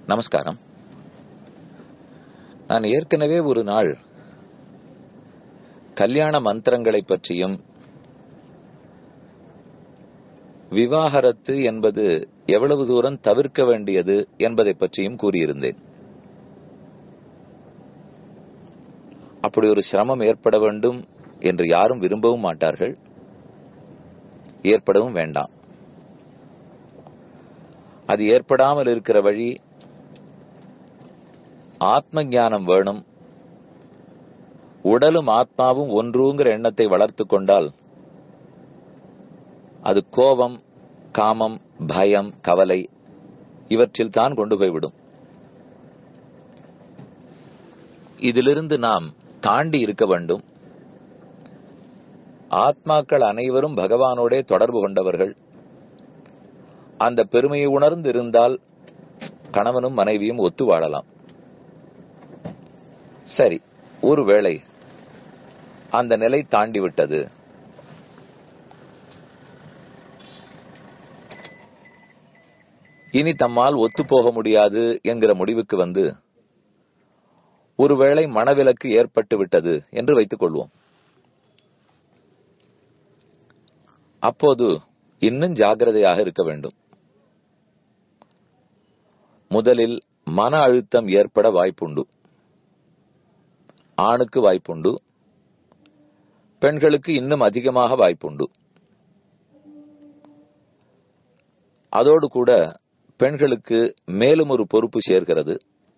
நமஸ்காரம் நான் ஏற்கனவே ஒரு நாள் கல்யாண மந்திரங்களை பற்றியும் விவாகரத்து என்பது எவ்வளவு தூரம் தவிர்க்க வேண்டியது என்பதை பற்றியும் கூறியிருந்தேன் அப்படி ஒரு சிரமம் ஏற்பட வேண்டும் என்று யாரும் விரும்பவும் மாட்டார்கள் ஏற்படவும் வேண்டாம் அது ஏற்படாமல் இருக்கிற வழி ஆத்ம ஞானம் வேணும் உடலும் ஆத்மாவும் ஒன்றுங்கிற எண்ணத்தை வளர்த்து கொண்டால் அது கோபம் காமம் பயம் கவலை இவற்றில் தான் கொண்டு போய்விடும் இதிலிருந்து நாம் தாண்டி இருக்க வேண்டும் ஆத்மாக்கள் அனைவரும் பகவானோடே தொடர்பு கொண்டவர்கள் அந்த பெருமையை உணர்ந்து இருந்தால் கணவனும் மனைவியும் ஒத்து வாழலாம் சரி ஒருவேளை அந்த நிலை தாண்டி விட்டது இனி தம்மால் ஒத்து போக முடியாது என்கிற முடிவுக்கு வந்து ஒருவேளை மனவிலக்கு ஏற்பட்டு விட்டது என்று வைத்துக் கொள்வோம் அப்போது இன்னும் ஜாகிரதையாக இருக்க வேண்டும் முதலில் மன அழுத்தம் ஏற்பட வாய்ப்புண்டு ஆணுக்கு வாய்ப்புண்டு பெண்களுக்கு இன்னும் அதிகமாக வாய்ப்புண்டு அதோடு கூட பெண்களுக்கு மேலும் ஒரு பொறுப்பு சேர்கிறது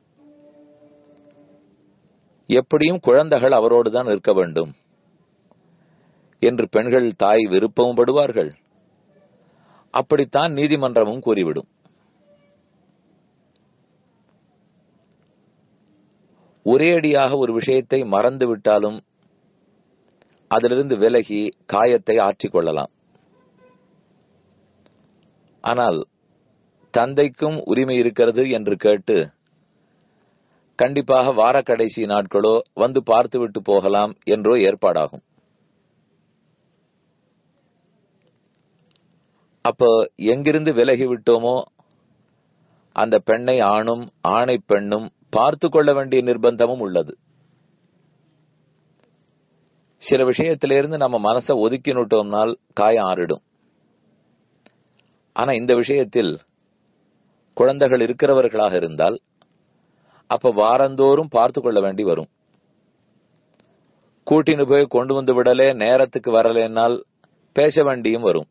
எப்படியும் குழந்தைகள் அவரோடு தான் இருக்க வேண்டும் என்று பெண்கள் தாய் விருப்பமும் படுவார்கள் அப்படித்தான் நீதிமன்றமும் கூறிவிடும் ஒரேடியாக ஒரு விஷயத்தை மறந்து விட்டாலும் அதிலிருந்து விலகி காயத்தை ஆற்றிக் கொள்ளலாம் ஆனால் தந்தைக்கும் உரிமை இருக்கிறது என்று கேட்டு கண்டிப்பாக வார கடைசி நாட்களோ வந்து பார்த்துவிட்டு போகலாம் என்றோ ஏற்பாடாகும் அப்போ எங்கிருந்து விலகி விட்டோமோ அந்த பெண்ணை ஆணும் ஆணை பெண்ணும் பார்த்து கொள்ள வேண்டிய நிர்பந்தமும் உள்ளது சில விஷயத்திலிருந்து நம்ம மனசை ஒதுக்கினுட்டோம்னால் காயம் ஆறிடும் ஆனா இந்த விஷயத்தில் குழந்தைகள் இருக்கிறவர்களாக இருந்தால் அப்ப வாரந்தோறும் பார்த்து கொள்ள வேண்டி வரும் கூட்டின்னு போய் கொண்டு வந்து விடலே நேரத்துக்கு வரலேனால் பேச வேண்டியும் வரும்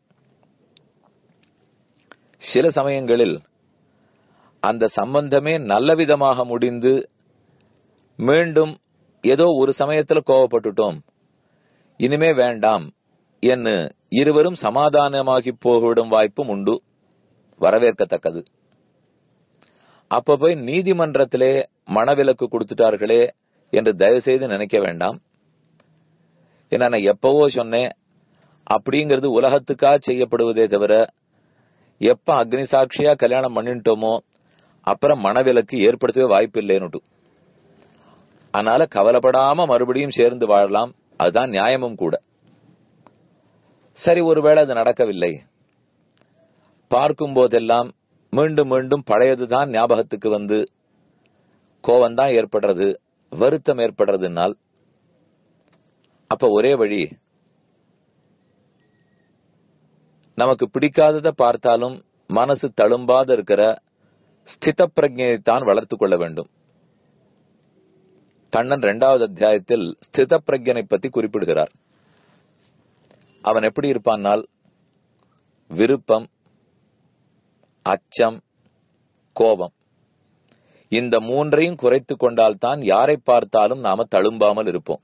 சில சமயங்களில் அந்த சம்பந்தமே நல்ல விதமாக முடிந்து மீண்டும் ஏதோ ஒரு சமயத்துல கோவப்பட்டுட்டோம் இனிமே வேண்டாம் என்று இருவரும் சமாதானமாகி போய்விடும் வாய்ப்பும் உண்டு வரவேற்கத்தக்கது அப்ப போய் நீதிமன்றத்திலே மனவிலக்கு கொடுத்துட்டார்களே என்று தயவு செய்து நினைக்க வேண்டாம் ஏன்னா நான் எப்பவோ சொன்னேன் அப்படிங்கிறது உலகத்துக்கா செய்யப்படுவதே தவிர எப்ப அக்னி சாட்சியா கல்யாணம் பண்ணிட்டோமோ அப்புறம் மனவிலக்கு ஏற்படுத்தவே வாய்ப்பு இல்லைன்னு அதனால கவலைப்படாம மறுபடியும் சேர்ந்து வாழலாம் அதுதான் நியாயமும் கூட சரி ஒருவேளை அது நடக்கவில்லை பார்க்கும் போதெல்லாம் மீண்டும் மீண்டும் பழையதுதான் ஞாபகத்துக்கு வந்து கோவம்தான் ஏற்படுறது வருத்தம் ஏற்படுறதுனால் அப்ப ஒரே வழி நமக்கு பிடிக்காததை பார்த்தாலும் மனசு தழும்பாத இருக்கிற ஸ்தித பிரஜையைத்தான் வளர்த்து கொள்ள வேண்டும் கண்ணன் இரண்டாவது அத்தியாயத்தில் ஸ்தித பிரஜனை பத்தி குறிப்பிடுகிறார் அவன் எப்படி இருப்பான்னால் விருப்பம் அச்சம் கோபம் இந்த மூன்றையும் குறைத்து கொண்டால்தான் யாரை பார்த்தாலும் நாம தழும்பாமல் இருப்போம்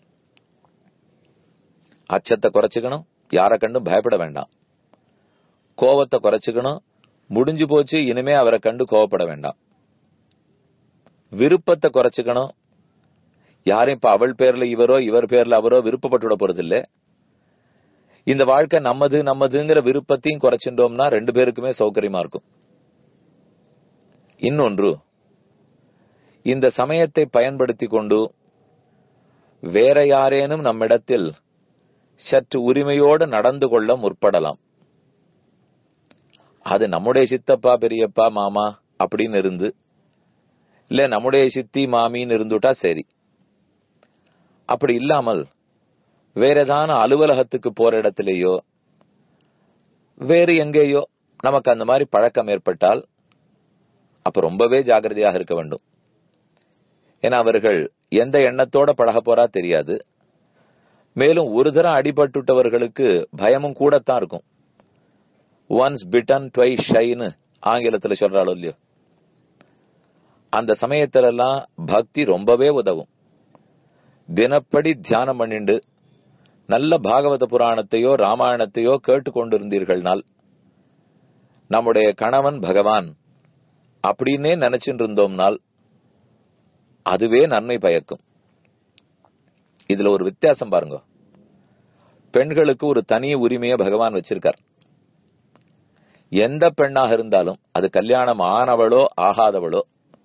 அச்சத்தை குறைச்சுக்கணும் யாரை கண்டும் பயப்பட வேண்டாம் கோபத்தை குறைச்சுக்கணும் முடிஞ்சு போச்சு இனிமே அவரை கண்டு கோவப்பட வேண்டாம் விருப்பத்தை குறைச்சுக்கணும் யாரும் இப்ப அவள் பேர்ல இவரோ இவர் பேர்ல அவரோ விருப்பப்பட்டுவிட போறது இல்ல இந்த வாழ்க்கை நம்மது நம்மதுங்கிற விருப்பத்தையும் குறைச்சிட்டோம்னா ரெண்டு பேருக்குமே சௌகரியமா இருக்கும் இன்னொன்று இந்த சமயத்தை பயன்படுத்தி கொண்டு வேற யாரேனும் நம்மிடத்தில் சற்று உரிமையோடு நடந்து கொள்ள முற்படலாம் அது நம்முடைய சித்தப்பா பெரியப்பா மாமா அப்படின்னு இருந்து இல்ல நம்முடைய சித்தி மாமின்னு இருந்துட்டா சரி அப்படி இல்லாமல் வேற ஏதான அலுவலகத்துக்கு போற இடத்திலேயோ வேறு எங்கேயோ நமக்கு அந்த மாதிரி பழக்கம் ஏற்பட்டால் அப்ப ரொம்பவே ஜாகிரதையாக இருக்க வேண்டும் ஏன்னா அவர்கள் எந்த எண்ணத்தோட பழக போறா தெரியாது மேலும் ஒரு தரம் அடிபட்டுட்டவர்களுக்கு பயமும் கூடத்தான் இருக்கும் ஒன்ஸ் பிட்டன் ட்வை ஷைன்னு ஆங்கிலத்துல சொல்றாளோ இல்லையோ அந்த சமயத்துல எல்லாம் பக்தி ரொம்பவே உதவும் தினப்படி தியானம் பண்ணிண்டு நல்ல பாகவத புராணத்தையோ ராமாயணத்தையோ கேட்டுக்கொண்டிருந்தீர்கள்னால் நம்முடைய கணவன் பகவான் அப்படின்னே நினைச்சுட்டு இருந்தோம்னால் அதுவே நன்மை பயக்கும் இதுல ஒரு வித்தியாசம் பாருங்க பெண்களுக்கு ஒரு தனி உரிமையை பகவான் வச்சிருக்கார் எந்த பெண்ணாக இருந்தாலும் அது கல்யாணம் ஆனவளோ ஆகாதவளோ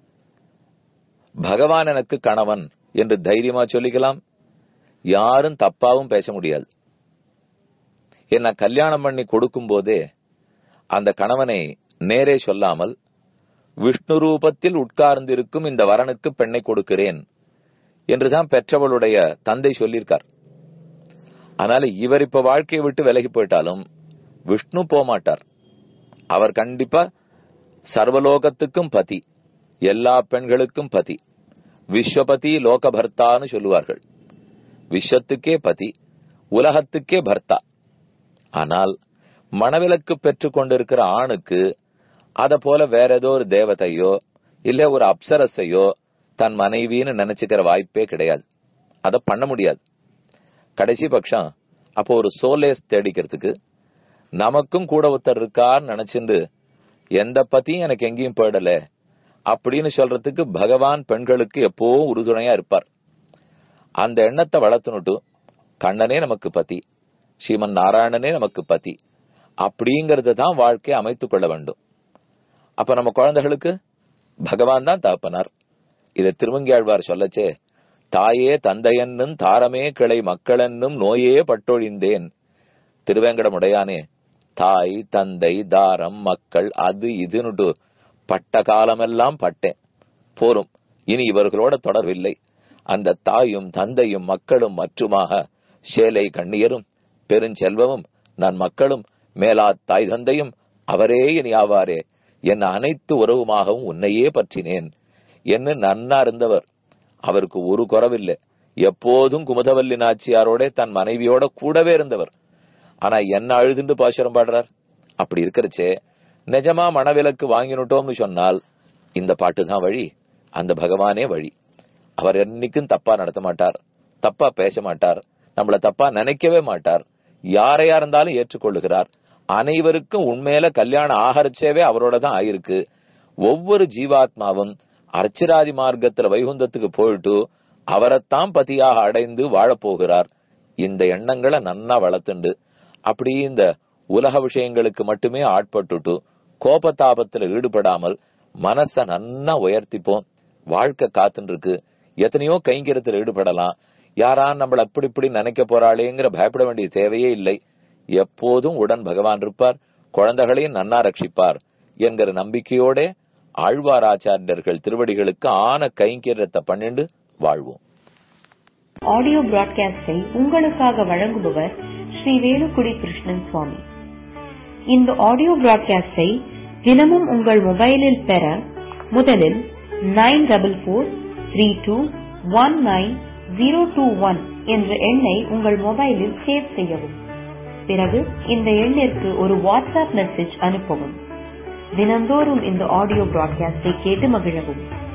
பகவான் எனக்கு கணவன் என்று தைரியமா சொல்லிக்கலாம் யாரும் தப்பாவும் பேச முடியாது என்ன கல்யாணம் பண்ணி கொடுக்கும் போதே அந்த கணவனை நேரே சொல்லாமல் விஷ்ணு ரூபத்தில் உட்கார்ந்திருக்கும் இந்த வரனுக்கு பெண்ணை கொடுக்கிறேன் என்றுதான் பெற்றவளுடைய தந்தை சொல்லியிருக்கார் அதனால இவர் இப்ப வாழ்க்கையை விட்டு விலகி போயிட்டாலும் விஷ்ணு போமாட்டார் அவர் கண்டிப்பா சர்வலோகத்துக்கும் பதி எல்லா பெண்களுக்கும் பதி விஸ்வபதி லோகபர்த்தான்னு சொல்லுவார்கள் விஸ்வத்துக்கே பதி உலகத்துக்கே பர்த்தா ஆனால் மனவிலக்கு பெற்றுக் கொண்டிருக்கிற ஆணுக்கு அத போல வேற ஏதோ ஒரு தேவதையோ இல்ல ஒரு அப்சரஸையோ தன் மனைவின்னு நினைச்சுக்கிற வாய்ப்பே கிடையாது அத பண்ண முடியாது கடைசி பட்சம் அப்போ ஒரு சோலேஸ் தேடிக்கிறதுக்கு நமக்கும் கூட ஒருத்தர் இருக்கான்னு நினைச்சுண்டு எந்த பத்தியும் எனக்கு எங்கேயும் போயிடல அப்படின்னு சொல்றதுக்கு பகவான் பெண்களுக்கு எப்பவும் உறுதுணையா இருப்பார் அந்த எண்ணத்தை வளர்த்துனுட்டு கண்ணனே நமக்கு பத்தி ஸ்ரீமன் நாராயணனே நமக்கு பத்தி அப்படிங்கறத தான் வாழ்க்கையை அமைத்துக் கொள்ள வேண்டும் அப்ப நம்ம குழந்தைகளுக்கு பகவான் தான் தாப்பனார் இதை திருவங்கியாழ்வார் சொல்லச்சே தாயே தந்தையன்னும் தாரமே கிளை மக்களென்னும் நோயே பட்டொழிந்தேன் திருவேங்கடமுடையானே தாய் தந்தை தாரம் மக்கள் அது இதுன்னுட்டு பட்ட காலமெல்லாம் பட்டேன் போரும் இனி இவர்களோட தொடர்பில்லை அந்த தாயும் தந்தையும் மக்களும் மற்றுமாக சேலை கண்ணியரும் பெருஞ்செல்வமும் நான் மக்களும் மேலா தாய் தந்தையும் அவரே இனி ஆவாரே என் அனைத்து உறவுமாகவும் உன்னையே பற்றினேன் என்று நன்னா இருந்தவர் அவருக்கு ஒரு குறவில்லை எப்போதும் குமுதவல்லி நாச்சியாரோட தன் மனைவியோட கூடவே இருந்தவர் ஆனா என்ன அழுதுண்டு பாசுரம் பாடுறார் அப்படி இருக்கிறச்சே நிஜமா மனவிலக்கு வாங்கினுட்டோம்னு சொன்னால் இந்த பாட்டு தான் வழி அந்த பகவானே வழி அவர் என்னைக்கும் தப்பா நடத்த மாட்டார் தப்பா பேச மாட்டார் நம்மள தப்பா நினைக்கவே மாட்டார் யாரையா இருந்தாலும் ஏற்றுக்கொள்ளுகிறார் அனைவருக்கும் உண்மையில கல்யாணம் ஆகரிச்சேவே அவரோட தான் ஆயிருக்கு ஒவ்வொரு ஜீவாத்மாவும் அர்ச்சிராதி மார்க்கத்துல வைகுந்தத்துக்கு போயிட்டு அவரைத்தான் பதியாக அடைந்து வாழப்போகிறார் இந்த எண்ணங்களை நன்னா வளர்த்துண்டு அப்படி இந்த உலக விஷயங்களுக்கு மட்டுமே ஆட்பட்டுட்டு கோபத்தாபத்துல ஈடுபடாமல் மனச நன்னா உயர்த்திப்போம் வாழ்க்கை காத்துன்னு இருக்கு எத்தனையோ கைங்கரத்தில் ஈடுபடலாம் யாரான் நம்மள அப்படி இப்படி நினைக்க போறாளேங்கிற பயப்பட வேண்டிய தேவையே இல்லை எப்போதும் உடன் பகவான் இருப்பார் குழந்தைகளையும் நன்னா ரட்சிப்பார் என்கிற நம்பிக்கையோட ஆழ்வாராச்சாரியர்கள் திருவடிகளுக்கு ஆன கைங்கரியத்தை பண்ணிண்டு வாழ்வோம் ஆடியோ பிராட்காஸ்டை உங்களுக்காக வழங்குபவர் ஸ்ரீ வேலுக்குடி கிருஷ்ணன் சுவாமி இந்த ஆடியோ பிராட்காஸ்டை தினமும் உங்கள் மொபைலில் பெற முதலில் nine double four three two one nine zero two one என்ற எண்ணை உங்கள் மொபைலில் சேவ் செய்யவும் பிறகு இந்த எண்ணிற்கு ஒரு வாட்ஸ்அப் மெசேஜ் அனுப்பவும் தினந்தோறும் இந்த ஆடியோ பிராட்காஸ்டை கேட்டு மகிழவும்